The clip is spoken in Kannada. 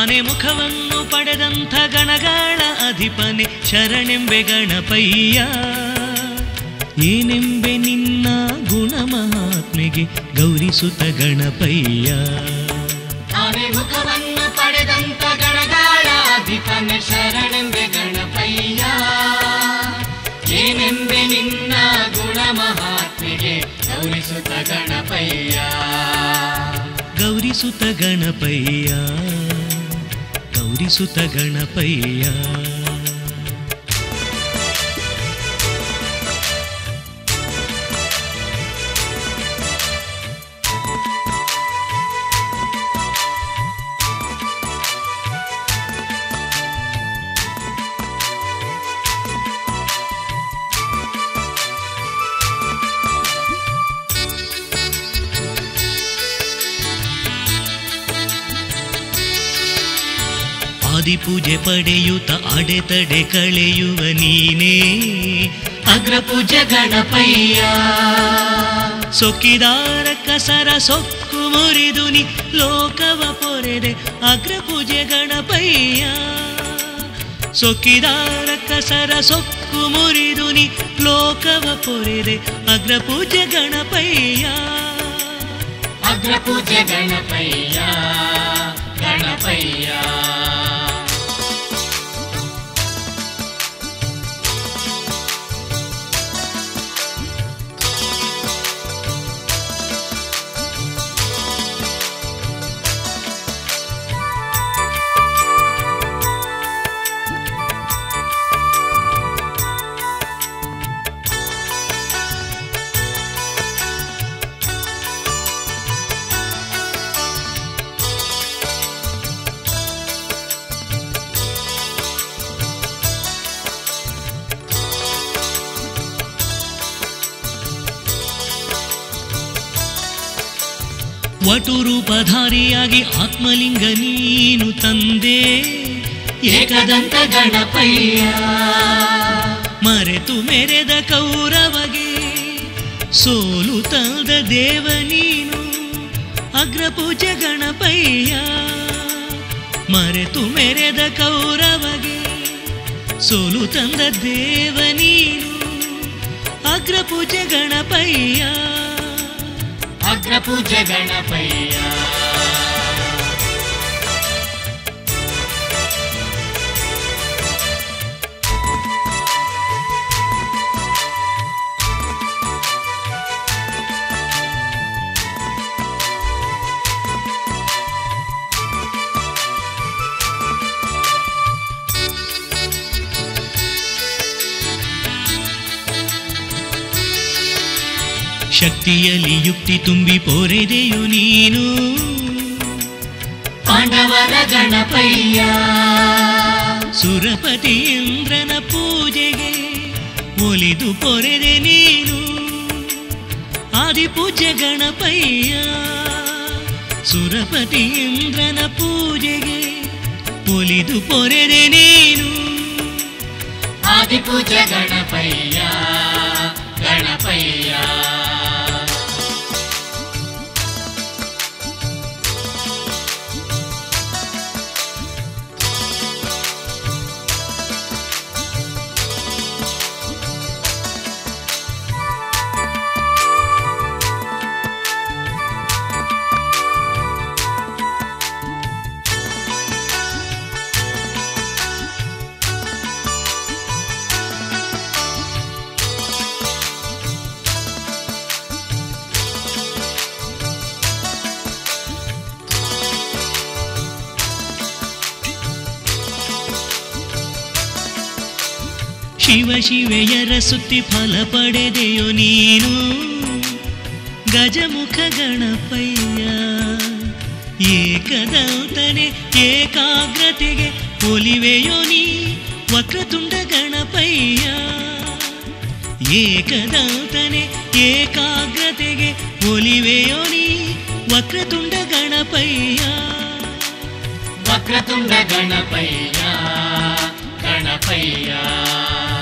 ಆನೆ ಮುಖವನ್ನು ಪಡೆದಂಥ ಗಣಗಳ ಅಧಿಪನೆ ಶರಣೆಂಬೆ ಗಣಪಯ್ಯ ಏನೆಂಬೆ ನಿನ್ನ ಗುಣ ಮಹಾತ್ಮೆಗೆ ಗೌರಿಸುತ್ತ ಗಣಪಯ್ಯ ಆನೆ ಮುಖವನ್ನು ಪಡೆದಂತ ಗಣಗಾಳ ಅಧಿಪನ ಶರಣೆಂಬೆ ಗಣಪಯ್ಯ ಏನೆಂಬೆ ನಿನ್ನ ಗುಣ ಮಹಾತ್ಮೆಗೆ ಗೌರಿಸುತ್ತ ಗಣಪಯ್ಯ ಗೌರಿಸುತ್ತ ಗಣಪಯ್ಯ ಗೌರಿಸುತ್ತ ಗಣಪಯ್ಯ ಆದಿಪೂಜೆ ಪಡೆಯುತ್ತ ಅಡೆತಡೆ ಕಳೆಯುವ ನೀನೇ ಅಗ್ರಪೂಜೆ ಗಣಪಯ್ಯ ಸೊಕ್ಕಿದಾರ ಕಸರ ಸೊಕ್ಕು ಮುರಿದು ನಿ ಲೋಕವ ಪೊರೆದೆ ಅಗ್ರಪೂಜೆ ಗಣಪಯ್ಯ ಸೊಕ್ಕಿದಾರ ಕಸರ ಸೊಕ್ಕು ಮುರಿದು ನಿ ಲೋಕವ ಪೊರೆದೆ ಅಗ್ರಪೂಜೆ ಗಣಪಯ್ಯ ಅಗ್ರಪೂಜೆ ಗಣಪಯ್ಯ ಗಣಪಯ್ಯ ವಟು ರೂಪಧಾರಿಯಾಗಿ ಆತ್ಮಲಿಂಗ ನೀನು ತಂದೆ ಏಕದಂತ ಗಣಪಯ್ಯ ಮರೆತು ಮೆರೆದ ಕೌರವಗೆ ಸೋಲು ತಂದ ದೇವ ನೀನು ಅಗ್ರಪೂಜೆ ಗಣಪಯ್ಯ ಮರೆತು ಮೆರೆದ ಕೌರವಗೆ ಸೋಲು ತಂದ ದೇವ ನೀನು ಅಗ್ರಪೂಜೆ ಗಣಪಯ್ಯ ಅಗ್ರಪೂಜೆ ಗಣಪಯ್ಯ ಶಕ್ತಿಯಲ್ಲಿ ಯುಕ್ತಿ ತುಂಬಿ ಪೋರೆದೆಯು ನೀನು ಪಾಂಡವರ ಗಣಪಯ್ಯ ಸುರಪತಿ ಇಂದ್ರನ ಪೂಜೆಗೆ ಒಲಿದು ಪೊರೆದೆ ನೀನು ಆದಿಪೂಜ್ಯ ಗಣಪಯ್ಯ ಸುರಪತಿ ಇಂದ್ರನ ಪೂಜೆಗೆ ಒಲಿದು ಪೊರೆದೆ ನೀನು ಆದಿಪೂಜೆ ಗಣಪಯ್ಯ ಗಣಪಯ್ಯ ಶಿವ ಶಿವೆಯರ ಸುತ್ತಿ ಫಲ ಪಡೆದೆಯೋ ನೀನು ಗಜಮುಖ ಗಣಪಯ್ಯ ಏಕದೌತನೆ ಏಕಾಗ್ರತೆಗೆ ಒಲಿವೆಯೋ ನೀ ವಕ್ರತುಂಡ ಗಣಪಯ್ಯ ಏಕದೌತನೆ ಏಕಾಗ್ರತೆಗೆ ಒಲಿವೆಯೋ ನೀ ವಕ್ರತುಂಡ ಗಣಪಯ್ಯ ವಕ್ರತುಂಡ ಗಣಪಯ್ಯ ಗಣಪಯ್ಯ